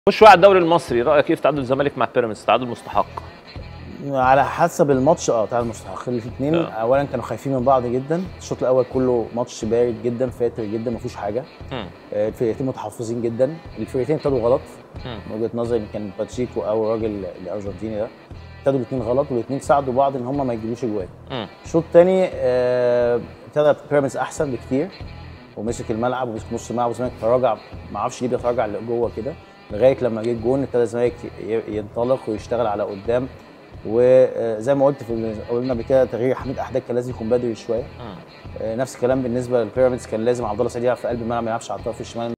خش على الدوري المصري رايك ايه في تعادل الزمالك مع بيراميدز تعادل مستحق على حسب الماتش اه تعالى مستحق الاثنين آه. اولا كانوا خايفين من بعض جدا الشوط الاول كله ماتش بارد جدا فاتر جدا ما فيهوش حاجه مم. آه، الفرقتين متحفظين جدا الفرقتين ابتدوا غلط مم. من وجهه نظري إن كان باتشيكو او الراجل الارجنتيني ده ابتدوا الاثنين غلط والاثنين ساعدوا بعض ان هم ما يجيبوش اجوان مم. الشوط الثاني ابتدى بيراميدز احسن بكتير ومسك الملعب ومسك نص الملعب والزمالك تراجع ما اعرفش ليه بيتراجع لجوه كده لغايه لما جه الجون ابتدى الزمالك ي- ينطلق ويشتغل على قدام وزي ما قلت في قلنا قبل كده تغيير حميد احداث كان لازم يكون بدري شويه مم. آه، نفس الكلام بالنسبه للبيراميدز كان لازم عبد الله سعيد يلعب في قلب الملعب ما يلعبش على الطرف الشمال